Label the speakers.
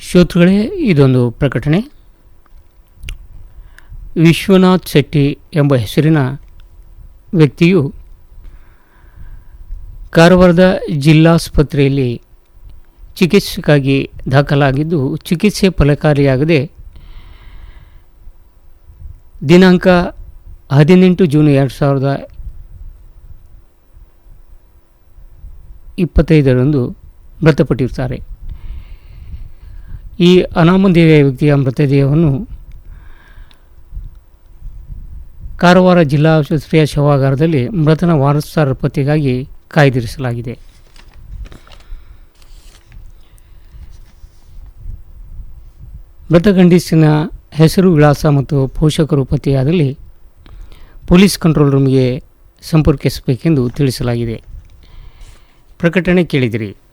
Speaker 1: ಶ್ರೋತೃಗಳೇ ಇದೊಂದು ಪ್ರಕಟಣೆ ವಿಶ್ವನಾಥ್ ಶೆಟ್ಟಿ ಎಂಬ ಹೆಸರಿನ ವ್ಯಕ್ತಿಯು ಕಾರವಾರದ ಜಿಲ್ಲಾಸ್ಪತ್ರೆಯಲ್ಲಿ ಚಿಕಿತ್ಸೆಗಾಗಿ ದಾಖಲಾಗಿದ್ದು ಚಿಕಿತ್ಸೆ ಫಲಕಾರಿಯಾಗದೆ ದಿನಾಂಕ ಹದಿನೆಂಟು ಜೂನ್ ಎರಡು ಸಾವಿರದ ಇಪ್ಪತ್ತೈದರಂದು ಮೃತಪಟ್ಟಿರ್ತಾರೆ ಈ ಅನಾಮಧೇಯ ವ್ಯಕ್ತಿಯ ಮೃತದೇಹವನ್ನು ಕಾರವಾರ ಜಿಲ್ಲಾ ಆಸ್ಪತ್ರೆಯ ಶವಾಗಾರದಲ್ಲಿ ಮೃತನ ವಾರಸಾರ ಪತ್ತೆಗಾಗಿ ಕಾಯ್ದಿರಿಸಲಾಗಿದೆ ಮೃತ ಗಂಡಸಿನ ಹೆಸರು ವಿಳಾಸ ಮತ್ತು ಪೋಷಕರು ಪತ್ತೆಯಾದಲ್ಲಿ ಪೊಲೀಸ್ ಕಂಟ್ರೋಲ್ ರೂಮ್ಗೆ ಸಂಪರ್ಕಿಸಬೇಕೆಂದು ತಿಳಿಸಲಾಗಿದೆ ಪ್ರಕಟಣೆ ಕೇಳಿದಿರಿ